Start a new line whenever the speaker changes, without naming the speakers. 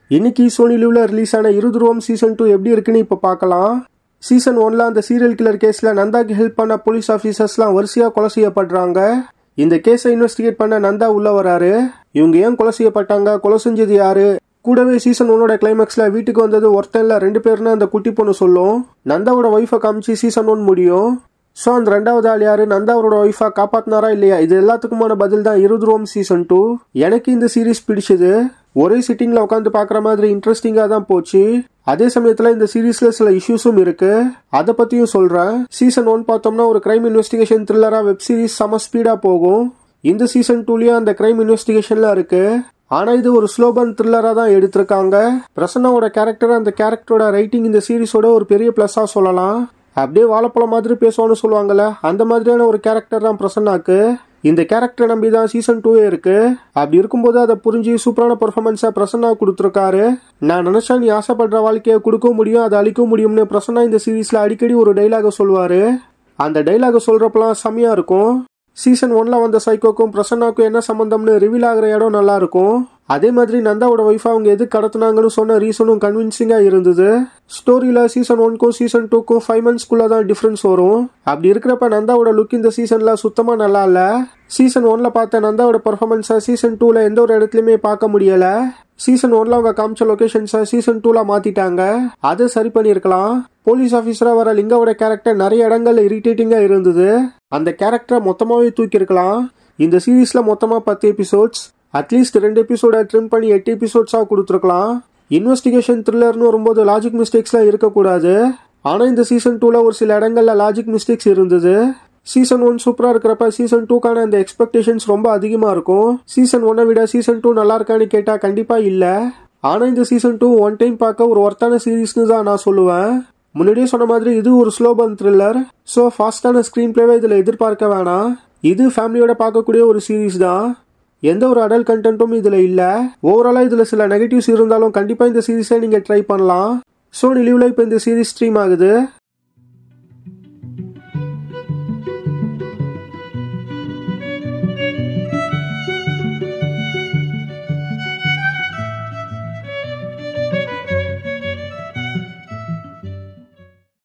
இன்னைக்கு சோனி லீவ்ல ரிலீஸ் ஆன இருதுருவம் சீசன் டூ எப்படி இருக்குன்னு இப்போ பார்க்கலாம் சீசன் ஒன்ல அந்த சீரியல் கில்லர் கேஸ்ல நந்தாக்கு ஹெல்ப் பண்ண போலீஸ் ஆஃபீஸர்ஸ்லாம் வரிசையா கொலை செய்யப்படுறாங்க இந்த கேஸை இன்வெஸ்டிகேட் பண்ண நந்தா உள்ள வராரு இவங்க ஏன் கொலை செய்யப்பட்டாங்க கொலை செஞ்சது யாரு கூடவே சீசன் ஒன்னோட கிளைமேக்ஸ்ல வீட்டுக்கு வந்தது ஒருத்தன் இல்ல ரெண்டு பேர்னு அந்த குட்டி பொண்ணு சொல்லும் நந்தாவோட ஒய்ஃபை காமிச்சு சீசன் ஒன் முடியும் ஸோ அந்த ரெண்டாவது ஆள் யாரு நந்தா அவரோட ஒய்ஃபா காப்பாத்தினாரா இல்லையா இது எல்லாத்துக்குமான பதில் தான் இருதுருவம் சீசன் டூ எனக்கு இந்த சீரிஸ் பிடிச்சது ஒரே சிட்டிங்ல உட்காந்து பார்க்குற மாதிரி இன்ட்ரெஸ்டிங்கா தான் போச்சு அதே சமயத்துல இந்த சீரீஸ்ல சில இஷ்யூஸும் இருக்கு அதை பத்தியும் சொல்றேன் சீசன் ஒன் பார்த்தோம்னா ஒரு கிரைம் இன்வெஸ்டிகேஷன் த்ரில்லரா வெப் சீரிஸ் செம ஸ்பீடா போகும் இந்த சீசன் டூலயும் அந்த கிரைம் இன்வெஸ்டிகேஷன்ல இருக்கு ஆனா இது ஒரு ஸ்லோபன் த்ரில்லரா தான் எடுத்திருக்காங்க பிரசன்னாவோட கேரக்டர் அந்த கேரக்டரோட ரைட்டிங் இந்த சீரிஸோட ஒரு பெரிய பிளஸ்ஸா சொல்லலாம் அப்படியே வாழைப்பழம் மாதிரி பேசுவான்னு சொல்லுவாங்கல்ல அந்த மாதிரியான ஒரு கேரக்டர் தான் பிரசன்னாக்கு இந்த கேரக்டரை நம்பி தான் சீசன் டூவே இருக்கு அப்படி இருக்கும்போது அதை புரிஞ்சு சூப்பரான பெர்ஃபார்மன்ஸை பிரசன்னா கொடுத்துருக்காரு நான் நினைச்சா நீ ஆசைப்படுற வாழ்க்கையை கொடுக்க முடியும் அதை அழிக்க முடியும்னு பிரசன்னா இந்த சீரீஸ்ல அடிக்கடி ஒரு டைலாக சொல்லுவாரு அந்த டைலாக சொல்றப்பலாம் செம்மையா இருக்கும் சீசன் ஒன்ல வந்த சைக்கோக்கும் பிரசன்னாக்கும் என்ன சம்பந்தம்னு ரிவீல் ஆகிற இடம் நல்லா இருக்கும் அதே மாதிரி நந்தாவோட ஒய்ஃப் அவங்க எது கடத்துனாங்கன்னு சொன்ன ரீசனும் கன்வின்சிங்கா இருந்தது ஸ்டோரியில சீசன் ஒன்க்கும் சீசன் டூக்கும் ஃபைவ் மந்த்ஸ்க்குள்ள தான் டிஃபரன்ஸ் வரும் அப்படி இருக்கிறப்ப நந்தாவோட லுக் இந்த சீசன்ல சுத்தமா நல்லா இல்ல சீசன் ஒன்ல பார்த்த நந்தாவோட பெர்ஃபார்மன்ஸை சீசன் டூல எந்த ஒரு இடத்துலயுமே பார்க்க முடியல சீசன் ஒன்ல அவங்க காமிச்ச லொகேஷன்ஸை சீசன் டூல மாத்திட்டாங்க அதை சரி பண்ணியிருக்கலாம் போலீஸ் ஆஃபீஸரா வர லிங்காவோட கேரக்டர் நிறைய இடங்கள்ல இரிட்டேட்டிங்கா இருந்தது அந்த கேரக்டரை மொத்தமாவே தூக்கியிருக்கலாம் இந்த சீரீஸ்ல மொத்தமா பத்து எபிசோட்ஸ் அட்லீஸ்ட் ரெண்டு எபிசோட ட்ரிம் பண்ணி எட்டு எபிசோட்ஸாக கொடுத்துருக்கலாம் இன்வெஸ்டிகேஷன் த்ரில்லர்னு வரும்போது லாஜிக் மிஸ்டேக்ஸ்லாம் இருக்கக்கூடாது ஆனால் இந்த சீசன் டூவில் ஒரு சில இடங்கள்ல லாஜிக் மிஸ்டேக்ஸ் இருந்தது சீசன் ஒன் சூப்பராக இருக்கிறப்ப சீசன் டூக்கான அந்த எக்ஸ்பெக்டேஷன்ஸ் ரொம்ப அதிகமாக இருக்கும் சீசன் ஒன்னை விட சீசன் டூ நல்லா இருக்கான்னு கேட்டால் கண்டிப்பாக இல்லை ஆனால் இந்த சீசன் டூ ஒன் டைம் பார்க்க ஒரு ஒர்த்தான சீரீஸ்னு தான் நான் சொல்லுவேன் முன்னாடியே சொன்ன மாதிரி இது ஒரு ஸ்லோபன் த்ரில்லர் ஸோ ஃபாஸ்டான ஸ்க்ரீன் பிளேவை இதில் எதிர்பார்க்க வேணாம் இது ஃபேமிலியோட பார்க்கக்கூடிய ஒரு சீரீஸ் தான் எந்த ஒரு அடல் கண்டென்ட்டும் இதில் இல்லை ஓவராலாக இதில் சில நெகட்டிவ்ஸ் இருந்தாலும் கண்டிப்பாக இந்த சீரீஸை நீங்கள் ட்ரை பண்ணலாம் சோனி லீவில் இப்போ இந்த சீரீஸ் ஸ்ட்ரீம் ஆகுது